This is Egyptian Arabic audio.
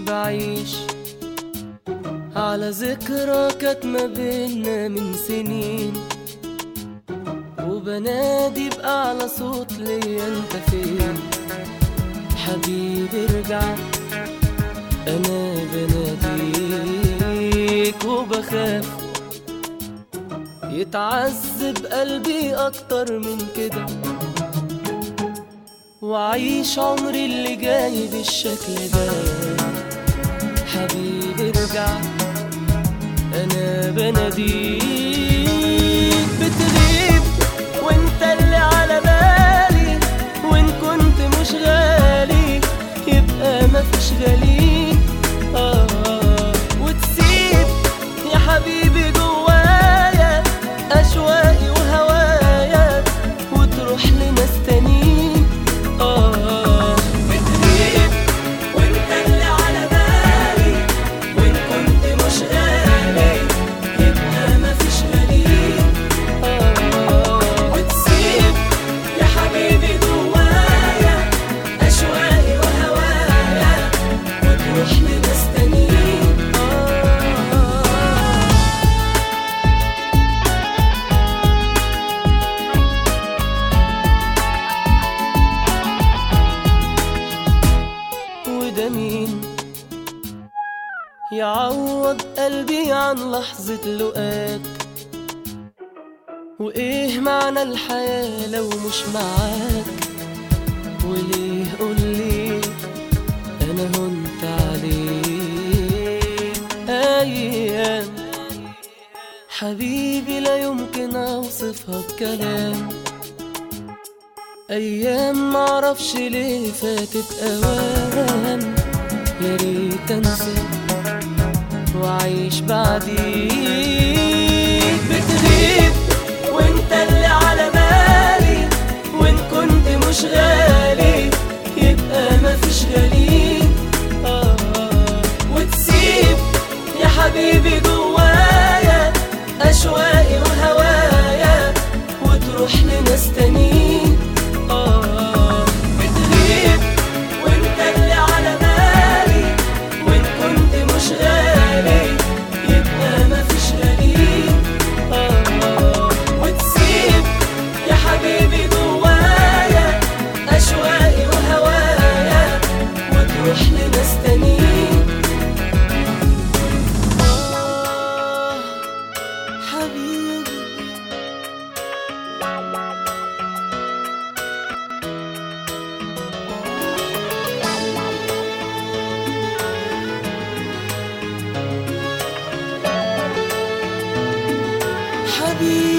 بعيش على ذكرى كانت ما بينا من سنين وبنادي بأعلى صوت ليا انت فين حبيبي ارجع انا بناديك وبخاف يتعذب قلبي اكتر من كده وعيش عمري اللي جاي بالشكل ده حبيبي ارجع انا بناديك بتغيب وانت اللي على بالي وان كنت مش غالي يبقى مفيش غالي آه وتسيب يا حبيبي جوايا اشواقي وهوايا وتروح لناس تانيين آه بتغيب وانت اللي على بالي وان كنت مش غالي يبقى مفيش غالي آه وتسيب يا حبيبي جوايا أشواقي وهوايا وتروح لناس تانيين آه وده مين يعوض قلبي عن لحظة لقاك وإيه معنى الحياة لو مش معاك وليه قولي أنا هنت عليك أيام حبيبي لا يمكن أوصفها بكلام أيام معرفش ليه فاتت أوام يا ريت أنسى وأعيش بعديك بتغيب وأنت اللي على بالي وإن كنت مش غالي يبقى مفيش غالي آه وتسيب يا حبيبي جوايا أشواقي وهوايا وتروح لناس تانيين آه بتغيب وانت اللي على بالي وان كنت مش غالي يبقى مفيش غالي آه وتسيب يا حبيبي جوايا أشواقي وهوايا وتروح لناس تانيين آه حبيبي حبيبي